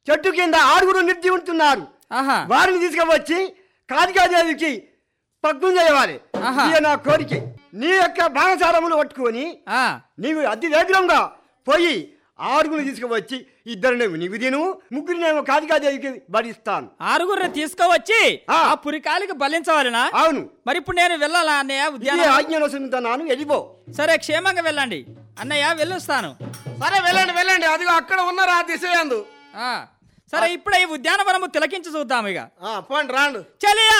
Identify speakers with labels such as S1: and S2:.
S1: చెట్టు కింద ఆరుగురు నిర్జీ ఉంటున్నారు
S2: ఆహా
S1: వారిని తీసుకువచ్చి కాళికాదేవికి పగ్నం చేయవాలి
S2: ఆహా.
S1: ఇదే నా కోరిక నీ యొక్క బాణసారములు పట్టుకొని
S2: ఆ,
S1: నీవు అతి వేగంగా పోయి ఆరుగురు తీసుకువచ్చి ఇద్దరిని నీవు తిను ముగ్గురినేమో కాళికాదేవికి బడిస్తాను
S2: ఆరుగురిని తీసుకువచ్చి
S1: ఆ.
S2: ఆ పురికాలికి బలించవాలినా
S1: అవును
S2: మరి ఇప్పుడు నేను వెళ్ళాలా అన్నయ్య
S1: ఇదే
S2: ఉద్యానం
S1: ఆజ్ఞను వస్తున్నాను వెళ్ళిపో
S2: సరే క్షేమంగా వెళ్ళండి అన్నయ్య వెళ్ళొస్తాను
S3: సరే వెళ్ళండి వెళ్ళండి అదిగో అక్కడ ఉన్నారు ఆ దిశయందు
S2: ఆ, సరే ఇప్పుడే ఈ ఉద్యానవనము తిలకించి చూద్దాం ఇక
S3: ఆ, పోండి రాండు
S2: చలియా